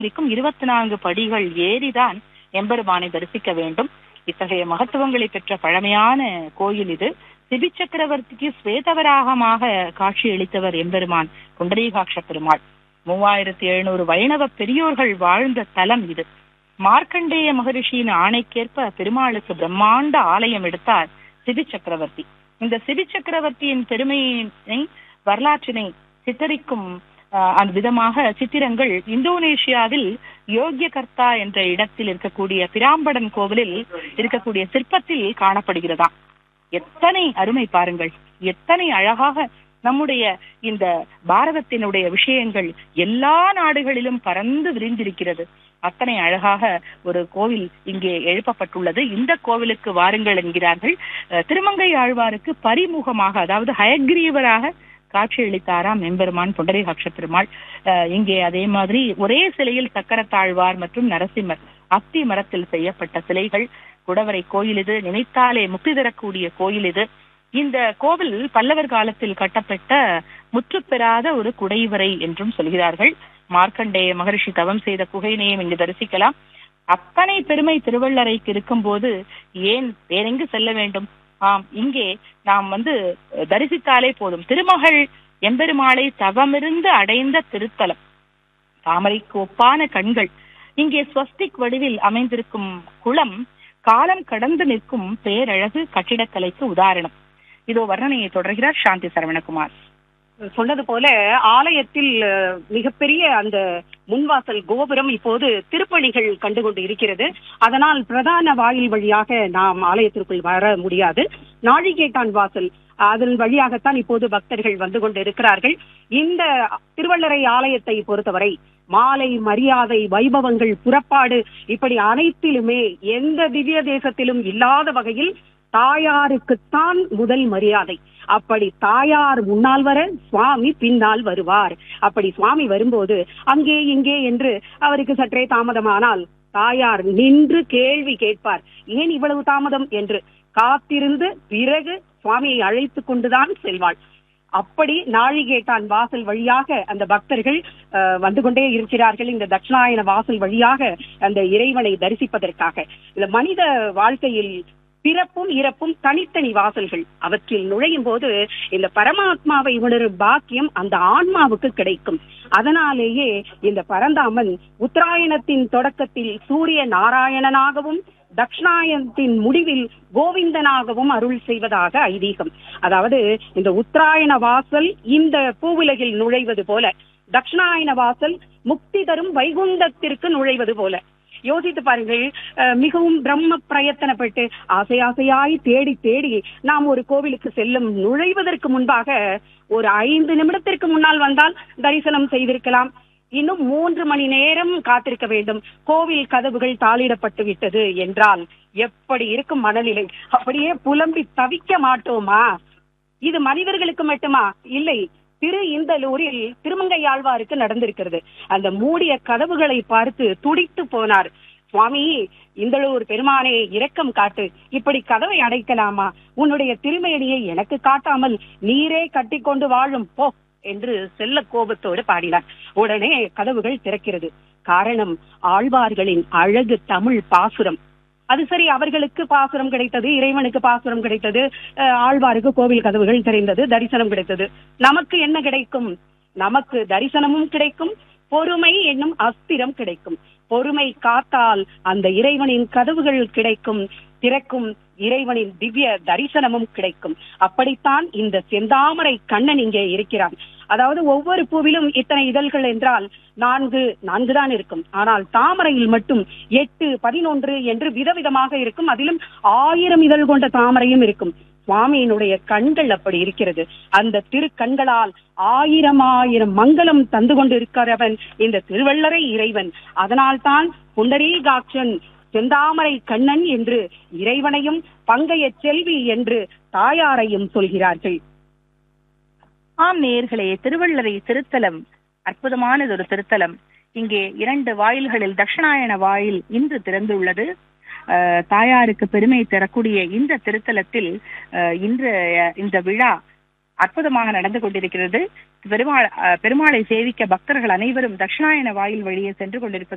இருக்கும் இருபத்தி நான்கு படிகள் ஏறிதான் எம்பெருமானை தரிசிக்க வேண்டும் இத்தகைய மகத்துவங்களை பெற்ற பழமையான கோயில் இது சிபி சக்கரவர்த்திக்கு ஸ்வேதவராகமாக காட்சியளித்தவர் எம்பெருமான் புண்டரீகாட்ச பெருமாள் மூவாயிரத்தி எழுநூறு வைணவ பெரியோர்கள் வாழ்ந்த தலம் இது மார்க்கண்டேய மகரிஷியின் ஆணைக்கேற்ப பெருமாளுக்கு பிரம்மாண்ட ஆலயம் எடுத்தார் சிபி சக்கரவர்த்தி இந்த சிபி சக்கரவர்த்தியின் பெருமையினை வரலாற்றினை சித்தரிக்கும் ஆஹ், அந்த விதமாக சித்திரங்கள் இந்தோனேஷியாவில் யோக்கியகர்த்தா என்ற இடத்தில் இருக்கக்கூடிய பிராம்படன் கோவிலில் இருக்கக்கூடிய சிற்பத்தில் காணப்படுகிறதாம் எத்தனை அருமை பாருங்கள் எத்தனை அழகாக நம்முடைய இந்த பாரதத்தினுடைய விஷயங்கள் எல்லா நாடுகளிலும் பறந்து விரிந்திருக்கிறது அத்தனை அழகாக ஒரு கோவில் இங்கே எழுப்பப்பட்டுள்ளது இந்த கோவிலுக்கு வாருங்கள் என்கிறார்கள் அஹ், திருமங்கை ஆழ்வாருக்கு பரிமுகமாக அதாவது ஹயக்ரீவராக காட்சியளித்தாராம் எம்பெருமான் புண்டரீகாட்ச பெருமாள் அஹ், இங்கே அதே மாதிரி ஒரே சிலையில் சக்கரத்தாழ்வார் மற்றும் நரசிம்மர் அத்தி மரத்தில் செய்யப்பட்ட சிலைகள் குடவரை கோயில் இது நினைத்தாலே முக்தி தரக்கூடிய கோயில் இது இந்த கோவில் பல்லவர் காலத்தில் கட்டப்பட்ட முற்றுப்பெறாத ஒரு குடைவரை என்றும் சொல்கிறார்கள் மார்க்கண்டேய மகரிஷி தவம் செய்த குகையினையும் இங்கு தரிசிக்கலாம் அத்தனை பெருமை திருவள்ளரைக்கு இருக்கும்போது ஏன் வேறெங்கு செல்ல வேண்டும் ஆம் இங்கே நாம் வந்து அஹ், தரிசித்தாலே போதும் திருமகள் எம்பெருமாளை தவமிருந்து அடைந்த திருத்தலம் தாமரைக்கு ஒப்பான கண்கள் இங்கே ஸ்வஸ்திக் வடிவில் அமைந்திருக்கும் குளம் காலம் கடந்து நிற்கும் பேரழகு கட்டிடக்கலைக்கு உதாரணம் இதோ வர்ணனையை தொடர்கிறார் சாந்தி சரவணகுமார் சொன்னது போல ஆலயத்தில் அஹ், மிகப்பெரிய அந்த முன்வாசல் கோபுரம் இப்போது திருப்பணிகள் கண்டுகொண்டு இருக்கிறது அதனால் பிரதான வாயில் வழியாக நாம் ஆலயத்திற்குள் வர முடியாது நாழிகேட்டான் வாசல் அதன் வழியாகத்தான் இப்போது பக்தர்கள் வந்து கொண்டு இருக்கிறார்கள் இந்த திருவள்ளரை ஆலயத்தை பொறுத்தவரை மாலை மரியாதை வைபவங்கள் புறப்பாடு இப்படி அனைத்திலுமே எந்த திவ்ய தேசத்திலும் இல்லாத வகையில் தாயாருக்குத்தான் முதல் மரியாதை அப்படி தாயார் முன்னால் வர சுவாமி பின்னால் வருவார் அப்படி சுவாமி வரும்போது அங்கே இங்கே என்று அவருக்கு சற்றே தாமதமானால் தாயார் நின்று கேள்வி கேட்பார் ஏன் இவ்வளவு தாமதம் என்று காத்திருந்து பிறகு சுவாமியை அழைத்து கொண்டுதான் செல்வாள் அப்படி நாழிகேட்டான் வாசல் வழியாக அந்த பக்தர்கள் அஹ், வந்து கொண்டே இருக்கிறார்கள் இந்த தட்சிணாயன வாசல் வழியாக அந்த இறைவனை தரிசிப்பதற்காக இந்த மனித வாழ்க்கையில் பிறப்பும் இறப்பும் தனித்தனி வாசல்கள் அவற்றில் நுழையும் போது இந்த பரமாத்மாவை உணரும் பாக்கியம் அந்த ஆன்மாவுக்கு கிடைக்கும் அதனாலேயே இந்த பரந்தாமன் உத்தராயணத்தின் தொடக்கத்தில் சூரிய நாராயணனாகவும் தட்சிணாயனத்தின் முடிவில் கோவிந்தனாகவும் அருள் செய்வதாக ஐதீகம் அதாவது இந்த உத்தராயண வாசல் இந்த பூவுலகில் நுழைவது போல தட்சிணாயன வாசல் முக்தி தரும் வைகுந்தத்திற்கு நுழைவது போல யோசித்து பாருங்கள் அஹ், மிகவும் பிரம்ம பிரயத்தனப்பட்டு ஆசை ஆசையாய் தேடி தேடி நாம் ஒரு கோவிலுக்கு செல்லும் நுழைவதற்கு முன்பாக ஒரு ஐந்து நிமிடத்திற்கு முன்னால் வந்தால் தரிசனம் செய்திருக்கலாம் இன்னும் மூன்று மணி நேரம் காத்திருக்க வேண்டும் கோவில் கதவுகள் தாளிடப்பட்டு விட்டது என்றால் எப்படி இருக்கும் மனநிலை அப்படியே புலம்பி தவிக்க மாட்டோமா இது மனிதர்களுக்கு மட்டுமா இல்லை திரு இந்தலூரில் திருமங்கையாழ்வாருக்கு நடந்திருக்கிறது அந்த மூடிய கதவுகளை பார்த்து துடித்து போனார் சுவாமி இந்தளூர் பெருமானே இரக்கம் காட்டு இப்படி கதவை அடைக்கலாமா உன்னுடைய திருமேனியை எனக்கு காட்டாமல் நீரே கட்டிக்கொண்டு வாழும் போ என்று செல்ல கோபத்தோடு பாடினார் உடனே கதவுகள் திறக்கிறது காரணம் ஆழ்வார்களின் அழகு தமிழ் பாசுரம் அது சரி அவர்களுக்கு பாசுரம் கிடைத்தது இறைவனுக்கு பாசுரம் கிடைத்தது அஹ், ஆழ்வாருக்கு கோவில் கதவுகள் திறந்தது தரிசனம் கிடைத்தது நமக்கு என்ன கிடைக்கும் நமக்கு தரிசனமும் கிடைக்கும் பொறுமை என்னும் அஸ்திரம் கிடைக்கும் பொறுமை காத்தால் அந்த இறைவனின் கதவுகள் கிடைக்கும் திறக்கும் இறைவனின் திவ்ய தரிசனமும் கிடைக்கும் அப்படித்தான் இந்த செந்தாமரை கண்ணன் இங்கே இருக்கிறான் அதாவது ஒவ்வொரு பூவிலும் இத்தனை இதழ்கள் என்றால் நான்கு நான்கு தான் இருக்கும் ஆனால் தாமரையில் மட்டும் எட்டு பதினொன்று என்று விதவிதமாக இருக்கும் அதிலும் ஆயிரம் இதழ் கொண்ட தாமரையும் இருக்கும் சுவாமியினுடைய கண்கள் அப்படி இருக்கிறது அந்த திருக்கண்களால் ஆயிரம் ஆயிரம் மங்களம் தந்து கொண்டு இருக்கிறவன் இந்த திருவள்ளரை இறைவன் அதனால்தான் புண்டரீகாட்சன் செந்தாமரை கண்ணன் என்று இறைவனையும் பங்கைய செல்வி என்று தாயாரையும் சொல்கிறார்கள் ஆம் நேயர்களே திருவள்ளரை திருத்தலம் அற்புதமானது ஒரு திருத்தலம் இங்கே இரண்டு வாயில்களில் தட்சிணாயன வாயில் இன்று திறந்துள்ளது அஹ், தாயாருக்கு பெருமை தரக்கூடிய இந்த திருத்தலத்தில் அஹ், இன்று அஹ், இந்த விழா அற்புதமாக நடந்து கொண்டிருக்கிறது பெருமாள் அஹ், பெருமாளை சேவிக்க பக்தர்கள் அனைவரும் தட்சிணாயன வாயில் வழியே சென்று கொண்டிருப்பது